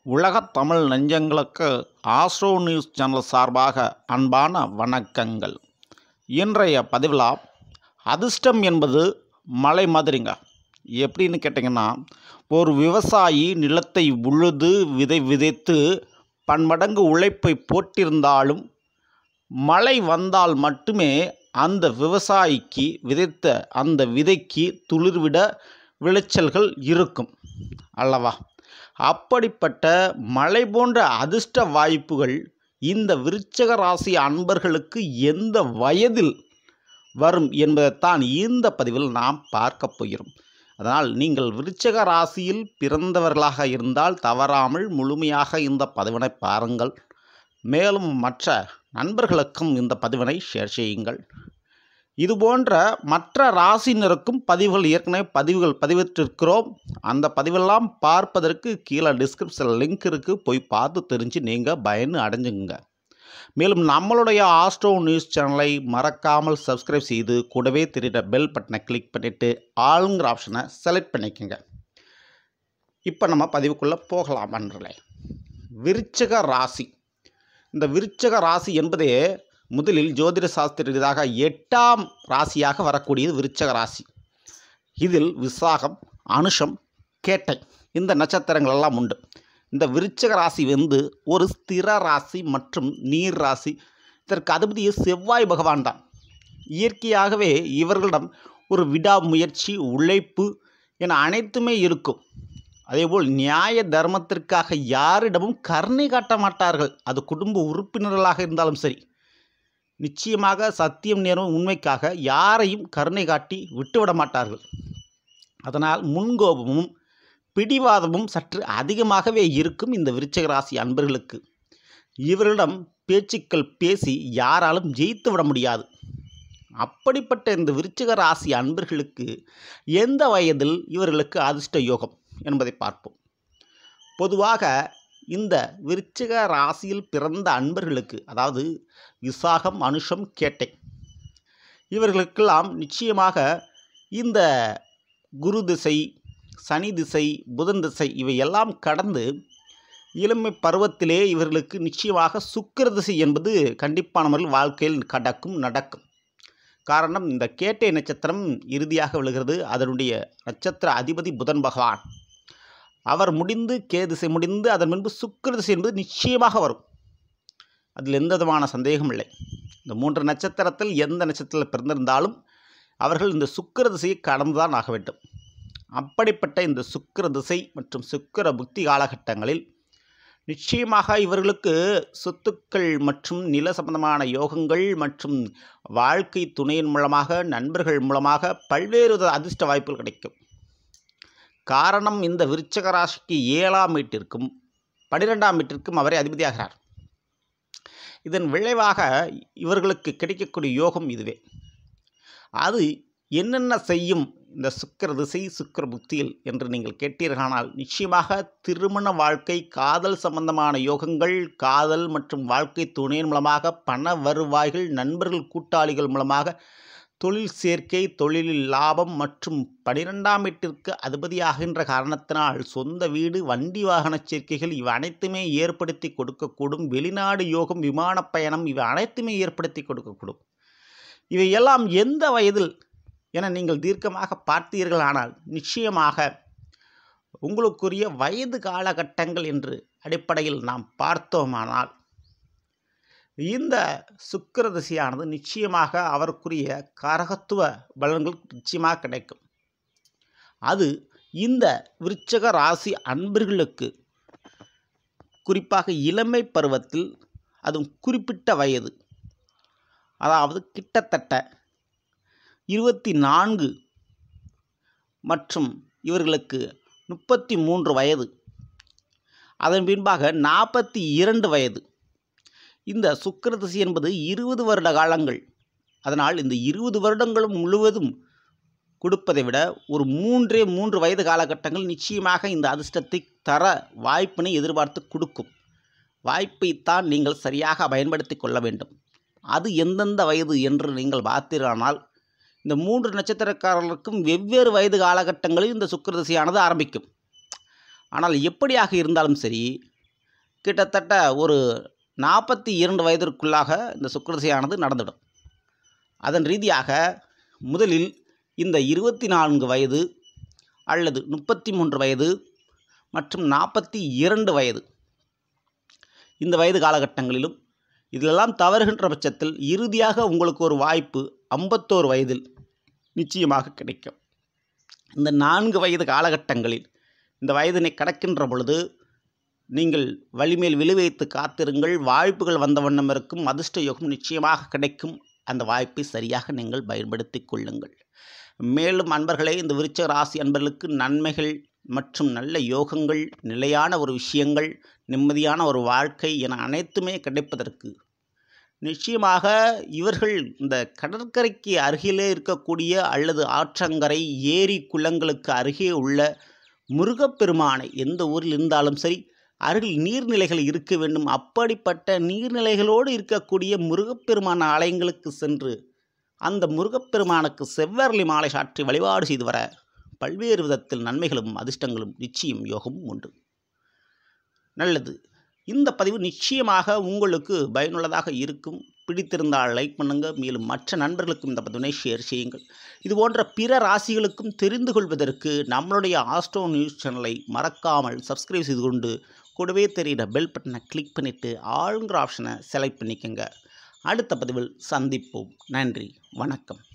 உலகத் தமிழ் நெஞ்சங்களுக்கு astro news channel சார்பாக அன்பான வணக்கங்கள் இன்றைய பதிவில் அதிர்ஷ்டம் என்பது மலை மாதிரிங்க எப்படின்னு கேட்டிங்கன்னா ஒரு விவசாயி நிலத்தை உழுது விதை விதைத்து பன்மடங்கு உழைப்பை போட்டிருந்தாலும் மழை வந்தால் மட்டுமே அந்த விவசாயிக்கு விதைத்த அந்த விதைக்கு துளிர்விட விளைச்சல்கள் இருக்கும் அல்லவா அப்படிப்பட்ட மழை போன்ற அதிர்ஷ்ட வாய்ப்புகள் இந்த விருச்சக ராசி அன்பர்களுக்கு எந்த வயதில் வரும் என்பதைத்தான் இந்த பதிவில் நாம் பார்க்க போகிறோம் அதனால் நீங்கள் விருச்சக ராசியில் பிறந்தவர்களாக இருந்தால் தவறாமல் முழுமையாக இந்த பதிவினை பாருங்கள் மேலும் மற்ற நண்பர்களுக்கும் இந்த பதிவினை ஷேர் செய்யுங்கள் இதுபோன்ற மற்ற ராசினருக்கும் பதிவுகள் ஏற்கனவே பதிவுகள் பதிவிட்டிருக்கிறோம் அந்த பதிவெல்லாம் பார்ப்பதற்கு கீழே டிஸ்கிரிப்ஷன் லிங்க் இருக்குது போய் பார்த்து தெரிஞ்சு நீங்கள் பயன் அடைஞ்சுங்க மேலும் நம்மளுடைய ஆஸ்ட்ரோ நியூஸ் சேனலை மறக்காமல் சப்ஸ்கிரைப் செய்து கூடவே தெரிகிற பெல் பட்டனை கிளிக் பண்ணிவிட்டு ஆளுங்கிற ஆப்ஷனை செலக்ட் பண்ணிக்கோங்க இப்போ நம்ம பதிவுக்குள்ளே போகலாம் அன்றலே விருச்சக ராசி இந்த விருச்சக ராசி என்பதே முதலில் ஜோதிட சாஸ்திர ரீதியாக எட்டாம் ராசியாக வரக்கூடியது விருச்சக ராசி இதில் விசாகம் அனுஷம் கேட்டை இந்த நட்சத்திரங்கள் எல்லாம் உண்டு இந்த விருச்சக ராசி வந்து ஒரு ஸ்திர ராசி மற்றும் நீர் ராசி இதற்கு அதிபதி செவ்வாய் பகவான் தான் இயற்கையாகவே இவர்களிடம் ஒரு விடாமுயற்சி உழைப்பு என அனைத்துமே இருக்கும் அதேபோல் நியாய தர்மத்திற்காக யாரிடமும் கருணை காட்ட மாட்டார்கள் அது குடும்ப உறுப்பினர்களாக இருந்தாலும் சரி நிச்சயமாக சத்தியம் நேரம் உண்மைக்காக யாரையும் கருணை காட்டி விட்டுவிட மாட்டார்கள் அதனால் முன்கோபமும் பிடிவாதமும் சற்று அதிகமாகவே இருக்கும் இந்த விருச்சிக ராசி அன்பர்களுக்கு இவர்களிடம் பேச்சுக்கள் பேசி யாராலும் ஜெயித்து விட முடியாது அப்படிப்பட்ட இந்த விருச்சிக ராசி அன்பர்களுக்கு எந்த வயதில் இவர்களுக்கு அதிர்ஷ்ட யோகம் என்பதை பார்ப்போம் பொதுவாக இந்த விருச்சிக ராசியில் பிறந்த அன்பர்களுக்கு அதாவது விசாகம் அனுஷம் கேட்டை இவர்களுக்கெல்லாம் நிச்சயமாக இந்த குரு திசை சனி திசை புதன் திசை இவையெல்லாம் கடந்து இளமை பருவத்திலே இவர்களுக்கு நிச்சயமாக சுக்கிர திசை என்பது கண்டிப்பான முறையில் வாழ்க்கையில் கடக்கும் நடக்கும் காரணம் இந்த கேட்டை நட்சத்திரம் இறுதியாக விழுகிறது அதனுடைய நட்சத்திர அதிபதி புதன் பகவான் அவர் முடிந்து கே திசை முடிந்து அதன் முன்பு சுக்கிர திசை என்பது நிச்சயமாக வரும் அதில் எந்த விதமான சந்தேகம் இல்லை இந்த மூன்று நட்சத்திரத்தில் எந்த நட்சத்திரத்தில் பிறந்திருந்தாலும் அவர்கள் இந்த சுக்கிர திசையை கடந்துதான் ஆக வேண்டும் அப்படிப்பட்ட இந்த சுக்கிர திசை மற்றும் சுக்கிர புக்தி காலகட்டங்களில் நிச்சயமாக இவர்களுக்கு சொத்துக்கள் மற்றும் நில சம்பந்தமான யோகங்கள் மற்றும் வாழ்க்கை துணையின் மூலமாக நண்பர்கள் மூலமாக பல்வேறு வித அதிர்ஷ்ட வாய்ப்புகள் கிடைக்கும் காரணம் இந்த விருச்சக ராசிக்கு ஏழாம் வீட்டிற்கும் பனிரெண்டாம் வீட்டிற்கும் அவரே அதிபதியாகிறார் இதன் விளைவாக இவர்களுக்கு கிடைக்கக்கூடிய யோகம் இதுவே அது என்னென்ன செய்யும் இந்த சுக்கர திசை சுக்கர புத்தியில் என்று நீங்கள் கேட்டீர்களானால் நிச்சயமாக திருமண வாழ்க்கை காதல் சம்பந்தமான யோகங்கள் காதல் மற்றும் வாழ்க்கை துணையின் மூலமாக பண வருவாய்கள் நண்பர்கள் கூட்டாளிகள் மூலமாக தொழில் சேர்க்கை தொழிலில் லாபம் மற்றும் பனிரெண்டாம் வீட்டிற்கு அதிபதியாகின்ற காரணத்தினால் சொந்த வீடு வண்டி வாகன சேர்க்கைகள் இவை அனைத்துமே ஏற்படுத்தி கொடுக்கக்கூடும் வெளிநாடு யோகம் விமான பயணம் இவை அனைத்துமே ஏற்படுத்தி கொடுக்கக்கூடும் இவையெல்லாம் எந்த வயதில் என நீங்கள் தீர்க்கமாக பார்த்தீர்களானால் நிச்சயமாக உங்களுக்குரிய வயது காலகட்டங்கள் என்று அடிப்படையில் நாம் பார்த்தோமானால் இந்த சுக்கிர திசையானது நிச்சயமாக அவருக்குரிய காரகத்துவ பலன்கள் நிச்சயமாக கிடைக்கும் அது இந்த விருச்சக ராசி அன்பர்களுக்கு குறிப்பாக இளமை பருவத்தில் அதுவும் குறிப்பிட்ட வயது அதாவது கிட்டத்தட்ட இருபத்தி நான்கு மற்றும் இவர்களுக்கு முப்பத்தி மூன்று வயது அதன் பின்பாக நாற்பத்தி இரண்டு வயது இந்த சுக்கிர திசை என்பது இருபது வருட காலங்கள் அதனால் இந்த இருபது வருடங்களும் முழுவதும் கொடுப்பதை விட ஒரு மூன்றே மூன்று வயது காலகட்டங்கள் நிச்சயமாக இந்த அதிர்ஷ்டத்தை தர வாய்ப்பினை எதிர்பார்த்து கொடுக்கும் வாய்ப்பைத்தான் நீங்கள் சரியாக பயன்படுத்தி கொள்ள வேண்டும் அது எந்தெந்த வயது என்று நீங்கள் பார்த்தீர்களானால் இந்த மூன்று நட்சத்திரக்காரர்களுக்கும் வெவ்வேறு வயது காலகட்டங்களில் இந்த சுக்கிர திசையானது ஆரம்பிக்கும் ஆனால் எப்படியாக இருந்தாலும் சரி கிட்டத்தட்ட ஒரு நாற்பத்தி இரண்டு வயதிற்குள்ளாக இந்த சுக்கரதிசையானது நடந்துவிடும் அதன் ரீதியாக முதலில் இந்த இருபத்தி நான்கு வயது அல்லது முப்பத்தி மூன்று வயது மற்றும் நாற்பத்தி இரண்டு வயது இந்த வயது காலகட்டங்களிலும் இதிலெல்லாம் தவறுகின்ற பட்சத்தில் இறுதியாக உங்களுக்கு ஒரு வாய்ப்பு ஐம்பத்தோரு வயதில் நிச்சயமாக கிடைக்கும் இந்த நான்கு வயது காலகட்டங்களில் இந்த வயதினை கடக்கின்ற பொழுது நீங்கள் வலிமேல் விழுவைத்து காத்திருங்கள் வாய்ப்புகள் வந்த வண்ணம் இருக்கும் அதிர்ஷ்ட யோகம் நிச்சயமாக கிடைக்கும் அந்த வாய்ப்பை சரியாக நீங்கள் பயன்படுத்தி கொள்ளுங்கள் மேலும் அன்பர்களே இந்த விருச்சக ராசி அன்பர்களுக்கு நன்மைகள் மற்றும் நல்ல யோகங்கள் நிலையான ஒரு விஷயங்கள் நிம்மதியான ஒரு வாழ்க்கை என அனைத்துமே கிடைப்பதற்கு நிச்சயமாக இவர்கள் இந்த கடற்கரைக்கு அருகிலே இருக்கக்கூடிய அல்லது ஆற்றங்கரை ஏரி குளங்களுக்கு அருகே உள்ள முருகப்பெருமானை எந்த ஊரில் இருந்தாலும் சரி அருகில் நீர்நிலைகள் இருக்க வேண்டும் அப்படிப்பட்ட நீர்நிலைகளோடு இருக்கக்கூடிய முருகப்பெருமான ஆலயங்களுக்கு சென்று அந்த முருகப்பெருமானுக்கு செவ்வரளி மாலை சாற்றி வழிபாடு செய்து வர பல்வேறு விதத்தில் நன்மைகளும் அதிர்ஷ்டங்களும் நிச்சயம் யோகமும் உண்டு நல்லது இந்த பதிவு நிச்சயமாக உங்களுக்கு பயனுள்ளதாக இருக்கும் பிடித்திருந்தால் லைக் பண்ணுங்கள் மேலும் மற்ற நண்பர்களுக்கும் இந்த பதிவினை ஷேர் செய்யுங்கள் இது போன்ற பிற ராசிகளுக்கும் தெரிந்து கொள்வதற்கு நம்மளுடைய ஆஸ்ட்ரோ நியூஸ் சேனலை மறக்காமல் சப்ஸ்கிரைப் செய்து கொண்டு கூடவே தெரிகிற பெல் பட்டனை கிளிக் பண்ணிவிட்டு ஆளுங்கிற ஆப்ஷனை செலக்ட் பண்ணிக்கோங்க அடுத்த பதிவில் சந்திப்போம் நன்றி வணக்கம்